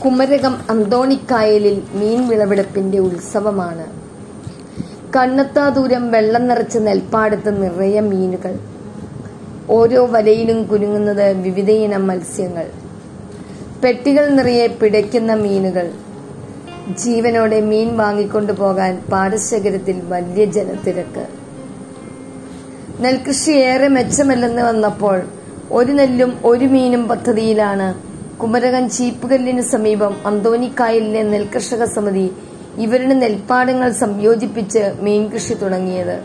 കുമരകം അന്തോണിക്കായലിൽ മീൻ വിളവെടുപ്പിന്റെ ഉത്സവമാണ് കണ്ണെത്താ ദൂരം വെള്ളം നിറച്ച നെൽപ്പാടത്ത് നിറയെ മീനുകൾ ഓരോ വലയിലും കുരുങ്ങുന്നത് വിവിധയിനം മത്സ്യങ്ങൾ പെട്ടികൾ നിറയെ പിടയ്ക്കുന്ന മീനുകൾ ജീവനോടെ മീൻ വാങ്ങിക്കൊണ്ടു പോകാൻ പാടശേഖരത്തിൽ വലിയ ജനത്തിരക്ക് നെൽകൃഷി ഏറെ മെച്ചമല്ലെന്ന് വന്നപ്പോൾ ഒരു നെല്ലും ഒരു മീനും പദ്ധതിയിലാണ് കുമരകം ചീപ്പുകല്ലിന് സമീപം അന്തോണിക്കായലിലെ നെൽകർഷക സമിതി ഇവരുടെ നെൽപ്പാടങ്ങൾ സംയോജിപ്പിച്ച് മീൻ കൃഷി തുടങ്ങിയത്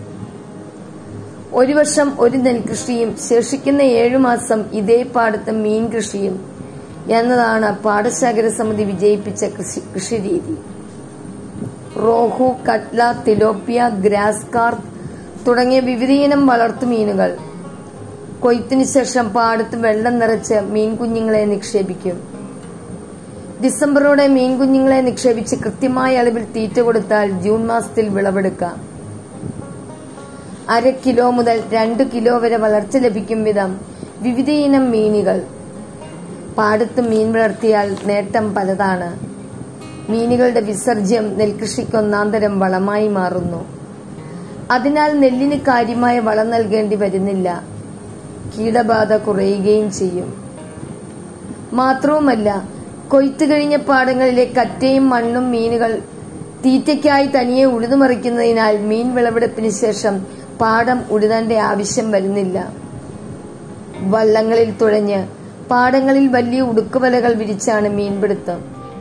ഒരു വർഷം ഒരു നെൽകൃഷിയും ശേഷിക്കുന്ന ഏഴു മാസം ഇതേ പാടത്ത് മീൻ കൃഷിയും എന്നതാണ് പാടശേഖര സമിതി വിജയിപ്പിച്ച കൃഷി കൃഷിരീതി rohu catla tilapia grass carp തുടങ്ങിയ വിവിധയിനം വളർത്തുമീനുകൾ കൊയ്ത്തിനു ശേഷം പാടത്ത് വെള്ളം നിറച്ച് മീൻ കുഞ്ഞുങ്ങളെ നിക്ഷേപിക്കും ഡിസംബറോടെ മീൻ കുഞ്ഞുങ്ങളെ നിക്ഷേപിച്ച് കൃത്യമായ അളവിൽ തീറ്റ കൊടുത്താൽ ജൂൺ മാസത്തിൽ വിളവെടുക്കാം അര കിലോ മുതൽ രണ്ട് കിലോ വരെ വളർച്ച ലഭിക്കും വിധം വിവിധയിനം മീനുകൾ പാടത്ത് മീൻ വളർത്തിയാൽ നേട്ടം പലതാണ് മീനുകളുടെ വിസർജ്യം നെൽകൃഷിക്ക് ഒന്നാന്തരം വളമായി മാറുന്നു അതിനാൽ നെല്ലിന് കാര്യമായ വളം നൽകേണ്ടി വരുന്നില്ല കീടബാധ കുറയുകയും ചെയ്യും മാത്രവുമല്ല കൊയ്ത്തു കഴിഞ്ഞ പാടങ്ങളിലെ കറ്റയും മണ്ണും മീനുകൾ തീറ്റയ്ക്കായി തനിയെ ഉഴുതുമറിക്കുന്നതിനാൽ മീൻ വിളവെടുപ്പിന് ശേഷം പാടം ഉഴുതേണ്ട ആവശ്യം വരുന്നില്ല വള്ളങ്ങളിൽ തുഴഞ്ഞ് പാടങ്ങളിൽ വലിയ ഉടുക്കുവലകൾ വിരിച്ചാണ് മീൻപിടുത്തം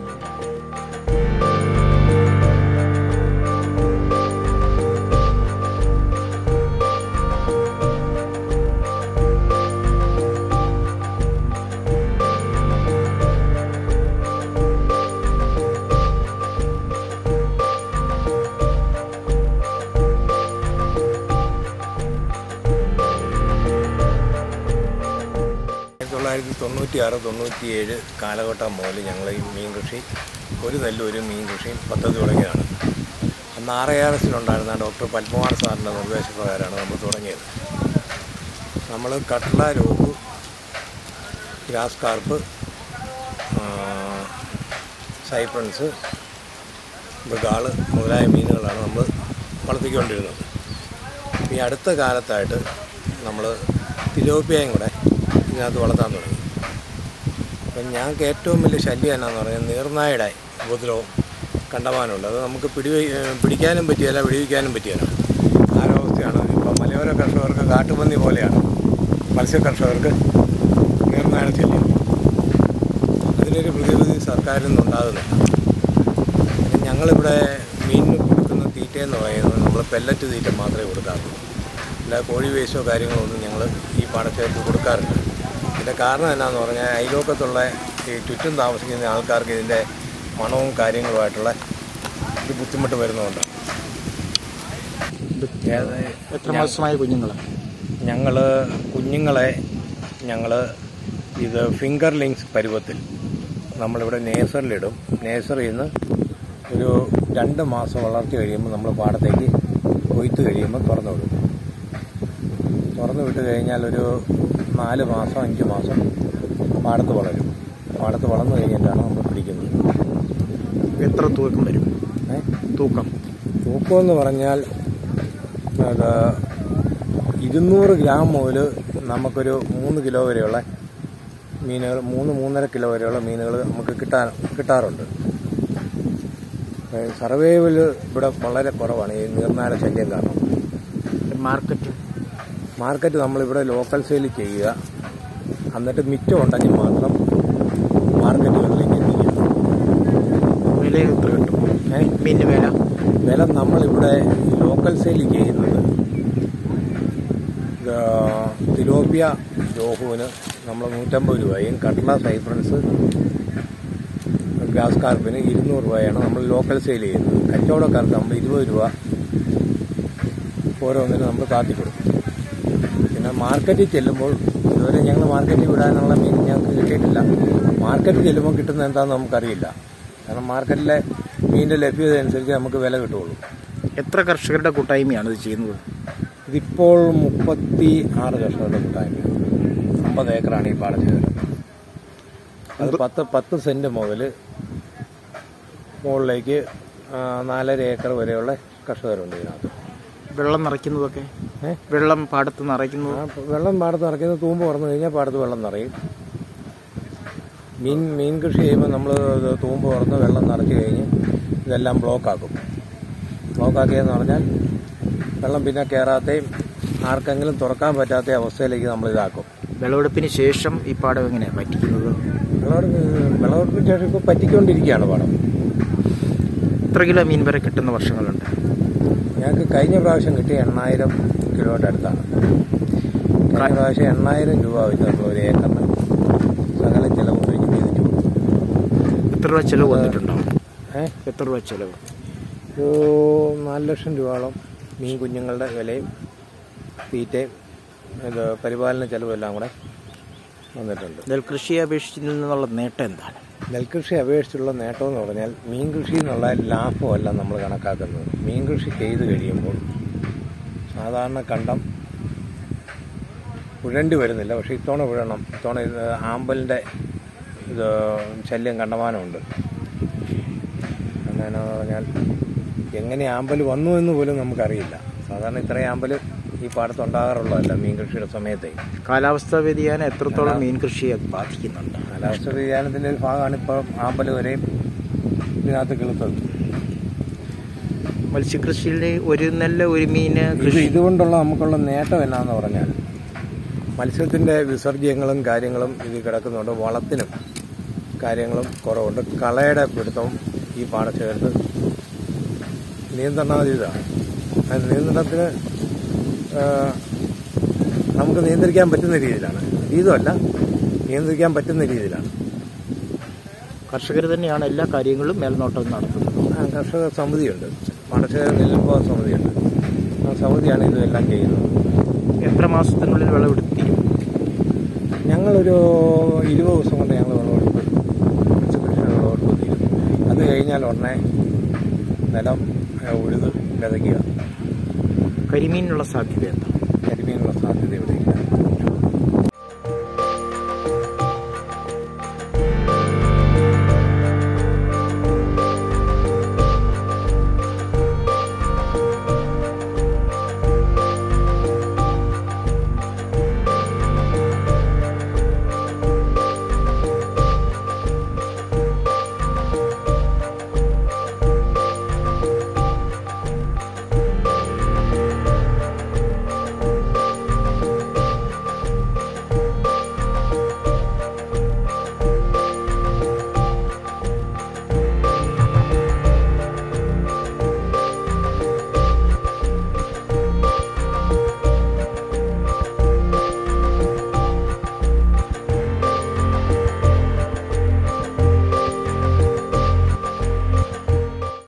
ആയിരത്തി തൊള്ളായിരത്തി തൊണ്ണൂറ്റി ആറ് തൊണ്ണൂറ്റിയേഴ് കാലഘട്ടം മുതൽ ഞങ്ങൾ ഈ മീൻ കൃഷി ഒരു നെല്ല് ഒരു മീൻ കൃഷി പദ്ധതി തുടങ്ങിയതാണ് അന്ന് ആർ എ ആർ എസിലുണ്ടായിരുന്ന ഡോക്ടർ പത്മകുമാർ സാറിൻ്റെ നിർദ്ദേശപ്രകാരമാണ് നമ്മൾ തുടങ്ങിയത് നമ്മൾ കട്ട്ള രോഹു ഗ്രാസ് കാർപ്പ് ആ, സൈപ്രൻസ് മൃഗാള് മുതലായ മീനുകളാണ് നമ്മൾ വളർത്തിക്കൊണ്ടിരുന്നത് ഈ അടുത്ത കാലത്തായിട്ട് നമ്മൾ തിലോപ്പിയയും കൂടെ ഇതിനകത്ത് വളർത്താൻ തുടങ്ങി അപ്പം ഞങ്ങൾക്ക് ഏറ്റവും വലിയ ശല്യം എന്നാന്ന് പറഞ്ഞാൽ നീർനായുടെ ഉപദ്രവം കണ്ടമാനമുണ്ട് അത് നമുക്ക് പിടി പിടിക്കാനും പറ്റിയല്ല വിടിവിക്കാനും പറ്റിയല്ല ആരവസ്ഥയാണ് ഇപ്പം മലയോര കർഷകർക്ക് കാട്ടുപന്നി പോലെയാണ് മത്സ്യ കർഷകർക്ക് നീർനായുടെ ശല്യം അതിനൊരു പ്രതിവിധി സർക്കാരിൽ നിന്നുണ്ടാകുന്നില്ല പിന്നെ ഞങ്ങളിവിടെ മീനിന് കൊടുക്കുന്ന തീറ്റയെന്ന് പറയുന്നത് നമ്മൾ പെല്ലറ്റ് തീറ്റ മാത്രമേ കൊടുക്കാറുള്ളൂ അല്ല കോഴി വേസ്റ്റോ കാര്യങ്ങളോ ഒന്നും ഞങ്ങൾ ഈ പാടശേഖരത്തിൽ കൊടുക്കാറില്ല ഇതിൻ്റെ കാരണം എന്നാന്ന് പറഞ്ഞാൽ അയലോക്കത്തുള്ള ഈ ചുറ്റും താമസിക്കുന്ന ആൾക്കാർക്ക് ഇതിൻ്റെ മണവും കാര്യങ്ങളുമായിട്ടുള്ള ഒരു ബുദ്ധിമുട്ട് വരുന്നതുകൊണ്ടാണ് എത്ര മാസമായ കുഞ്ഞുങ്ങൾ ഞങ്ങൾ കുഞ്ഞുങ്ങളെ ഞങ്ങൾ ഇത് ഫിംഗർ ലിങ്സ് പരുവത്തിൽ നമ്മളിവിടെ നേഴ്സറിലിടും നേഴ്സറിയിൽ നിന്ന് ഒരു രണ്ട് മാസം വളർത്തി കഴിയുമ്പോൾ നമ്മൾ പാടത്തേക്ക് കൊയ്ത്ത് കഴിയുമ്പോൾ തുറന്നു വിടും തുറന്നു വിട്ട് കഴിഞ്ഞാൽ ഒരു നാല് മാസം അഞ്ച് മാസം പാടത്ത് വളരും പാടത്ത് വളർന്നു കഴിഞ്ഞിട്ടാണ് നമ്മൾ പിടിക്കുന്നത് എത്ര തൂക്കം വരും ഏ? തൂക്കം തൂക്കമെന്ന് പറഞ്ഞാൽ അത് ഇരുന്നൂറ് ഗ്രാം മുതൽ നമുക്കൊരു മൂന്ന് കിലോ വരെയുള്ള മീനുകൾ മൂന്ന് മൂന്നര കിലോ വരെയുള്ള മീനുകൾ നമുക്ക് കിട്ടാൻ കിട്ടാറുണ്ട് സർവൈവൽ ഇവിടെ വളരെ കുറവാണ് ഈ നീർനാര ശല്യം കാരണം മാർക്കറ്റ് മാർക്കറ്റ് നമ്മളിവിടെ ലോക്കൽ സെയിൽ ചെയ്യുക എന്നിട്ട് മിച്ചം ഉണ്ടെങ്കിൽ മാത്രം മാർക്കറ്റുകളിലേക്ക് എത്തിക്കുക വില എത്ര കിട്ടും ഏ? മീനിന് വില വില നമ്മളിവിടെ ലോക്കൽ സെയിൽ ചെയ്യുന്നത് ഇത് തിലോപ്പിയ രോഹുവിന് നമ്മൾ നൂറ്റമ്പത് രൂപയും കട്ട്ള സൈപ്രൻസ് ഗ്രാസ് കാർപ്പിന് ഇരുന്നൂറ് രൂപയാണ് നമ്മൾ ലോക്കൽ സെയിൽ ചെയ്യുന്നത് കച്ചവടക്കാർക്ക് നമ്മൾ ഇരുപത് രൂപ ഓരോന്നിനും നമ്മൾ കാത്തി കൊടുക്കും പിന്നെ മാർക്കറ്റിൽ ചെല്ലുമ്പോൾ ഇതുവരെ ഞങ്ങൾ മാർക്കറ്റിൽ വിടാനുള്ള മീൻ ഞങ്ങൾക്ക് കിട്ടിയിട്ടില്ല മാർക്കറ്റിൽ ചെല്ലുമ്പോൾ കിട്ടുന്നത് എന്താണെന്ന് നമുക്കറിയില്ല കാരണം മാർക്കറ്റിലെ മീനിൻ്റെ ലഭ്യത അനുസരിച്ച് നമുക്ക് വില കിട്ടുള്ളൂ എത്ര കർഷകരുടെ കൂട്ടായ്മയാണ് ഇത് ചെയ്യുന്നത് ഇതിപ്പോൾ മുപ്പത്തി ആറ് കർഷകരുടെ കൂട്ടായ്മ അമ്പത് ഏക്കറാണ് ഈ പാടശേഖരം അത് പത്ത് പത്ത് സെന്റ് മുതൽ മുകളിലേക്ക് ആ, നാലര ഏക്കർ വരെയുള്ള കർഷകരുണ്ട് ഇതിനകത്ത് വെള്ളം നിറയ്ക്കുന്നതൊക്കെ ഏ? വെള്ളം പാടത്ത് നിറയ്ക്കുന്നത് ആ, വെള്ളം പാടത്ത് നിറയ്ക്കുന്നത് തൂമ്പ് തുറന്നു കഴിഞ്ഞാൽ പാടത്ത് വെള്ളം നിറയും മീൻ മീൻ കൃഷി ചെയ്യുമ്പോൾ നമ്മൾ തൂമ്പ് തുറന്ന് വെള്ളം നിറച്ച് കഴിഞ്ഞ് ഇതെല്ലാം ബ്ലോക്കാക്കും ബ്ലോക്കാക്കിയെന്ന് പറഞ്ഞാൽ വെള്ളം പിന്നെ കയറാത്തയും ആർക്കെങ്കിലും തുറക്കാൻ പറ്റാത്ത അവസ്ഥയിലേക്ക് നമ്മൾ ഇതാക്കും വിളവെടുപ്പിന് ശേഷം ഈ പാടം എങ്ങനെയാണ് പറ്റിക്കുന്നത് വിളവെടുപ്പ് വിളവെടുപ്പിന് ശേഷം ഇപ്പോൾ പറ്റിക്കൊണ്ടിരിക്കുകയാണ് പാടം എത്ര കിലോ മീൻ വരെ കിട്ടുന്ന വർഷങ്ങളുണ്ട് ഞങ്ങൾക്ക് കഴിഞ്ഞ പ്രാവശ്യം കിട്ടിയ എണ്ണായിരം കിലോയുടെ അടുത്താണ് കഴിഞ്ഞ പ്രാവശ്യം എണ്ണായിരം രൂപ വെച്ച് നമ്മൾ ഒരു ഏക്കറിന് സകല ചിലവ് കഴിഞ്ഞ് ചെയ്തിട്ട് കൊടുക്കും എത്ര രൂപ ചെലവ് വന്നിട്ടുണ്ടോ ഏഹ് എത്ര രൂപ ചെലവ് ഒരു നാല് ലക്ഷം രൂപയോളം മീൻ കുഞ്ഞുങ്ങളുടെ വിലയും തീറ്റയും ഇത് പരിപാലന ചെലവും എല്ലാം കൂടെ വന്നിട്ടുണ്ട് നെൽകൃഷിയെ അപേക്ഷിച്ച് നിന്നുള്ള നേട്ടം എന്താണ് നെൽകൃഷി അപേക്ഷിച്ചുള്ള നേട്ടം എന്ന് പറഞ്ഞാൽ മീൻ കൃഷി എന്നുള്ള ലാഭമല്ല നമ്മൾ കണക്കാക്കുന്നത് മീൻ കൃഷി ചെയ്ത് കഴിയുമ്പോൾ സാധാരണ കണ്ടം ഉഴണ്ടി വരുന്നില്ല പക്ഷേ ഇത്തവണ ഉഴണം ഇത്തവണ ഇത് ആമ്പലിൻ്റെ ഇത് ശല്യം കണ്ടമാനമുണ്ട് എന്നാന്ന് പറഞ്ഞാൽ എങ്ങനെ ആമ്പൽ വന്നു എന്ന് പോലും നമുക്കറിയില്ല സാധാരണ ഇത്രയും ആമ്പൽ ഈ പാടത്ത് ഉണ്ടാകാറുള്ളതല്ല മീൻ കൃഷിയുടെ സമയത്തെ കാലാവസ്ഥാ വ്യതിയാനം എത്രത്തോളം മീൻ കൃഷിയെ ബാധിക്കുന്നുണ്ട് കാലാവസ്ഥ വ്യതിയാനത്തിൻ്റെ ഒരു ഭാഗമാണ് ഇപ്പോൾ ആമ്പൽ വരെയും ഇതിനകത്ത് കിളുത്തത് മത്സ്യകൃഷിയിലെ ഒരു നല്ല ഒരു മീന് ഇത് കൃഷി ഇതുകൊണ്ടുള്ള നമുക്കുള്ള നേട്ടം എന്നാന്ന് പറഞ്ഞാൽ മത്സ്യത്തിൻ്റെ വിസർജ്യങ്ങളും കാര്യങ്ങളും ഇത് കിടക്കുന്നുണ്ട് വളത്തിനും കാര്യങ്ങളും കുറവുണ്ട് കളയുടെ പിടുത്തവും ഈ പാടശേഖരത്ത് നിയന്ത്രണാതീതമാണ് ആ നിയന്ത്രണത്തിന് ആ, നമുക്ക് നിയന്ത്രിക്കാൻ പറ്റുന്ന രീതിയിലാണ് ഇതുമല്ല നിയന്ത്രിക്കാൻ പറ്റുന്ന രീതിയിലാണ് കർഷകർ തന്നെയാണ് എല്ലാ കാര്യങ്ങളും മേൽനോട്ടം നടത്തുന്നത് ആ, കർഷക സമിതിയുണ്ട് പാടശേഖര നെല്ലുൽപാദന സമിതിയുണ്ട് ആ സമിതിയാണ് ഇതെല്ലാം ചെയ്യുന്നത് എത്ര മാസത്തിനുള്ളിൽ വിളവെടുത്ത് തീരും ഞങ്ങളൊരു ഇരുപത് ദിവസം കൊണ്ട് ഞങ്ങൾ വിളവെടുപ്പ് പച്ചക്കറിയുടെ വിളവെടുപ്പ് തീരും അത് കഴിഞ്ഞാൽ ഉടനെ നിലം ഏ, ഉഴുത് വിതയ്ക്കുക കരിമീനിനുള്ള സാധ്യത എന്താ